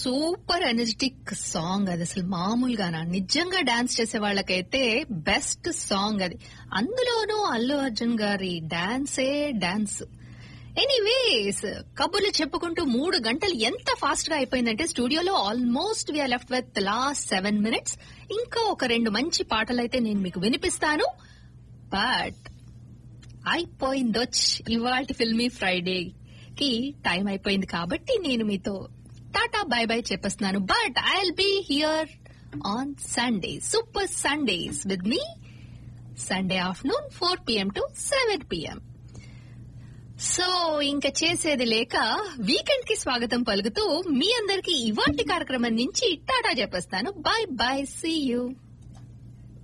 super energetic song అది అసలు మామూలుగానా నిజంగా డాన్స్ చేసే వాళ్ళకైతే బెస్ట్ సాంగ్ అది అందులోనూ అల్లు అర్జున్ గారి డాన్సే డాన్స్ ఎనీవేస్ కబుర్లు చెప్పుకుంటూ మూడు గంటలు ఎంత ఫాస్ట్ గా అయిపోయిందంటే స్టూడియోలో almost we are left with last seven minutes ఇంకా ఒక రెండు మంచి పాటలు అయితే నేను మీకు వినిపిస్తాను బట్ అయిపోయిందొచ్ ఇవాళ ఫిల్మీ ఫ్రైడే కి టైం అయిపోయింది కాబట్టి నేను మీతో టాటా బై బై చెప్పేస్తున్నాను but I will be here on Sunday super Sundays with me Sunday afternoon four PM to seven PM so ఇంకా చేసేది లేక వీకెండ్ కి స్వాగతం పలుకుతూ మీ అందరికి ఇవాంటి కార్యక్రమం నుంచి టాటా చెప్పేస్తాను బాయ్ బాయ్ సీ యూ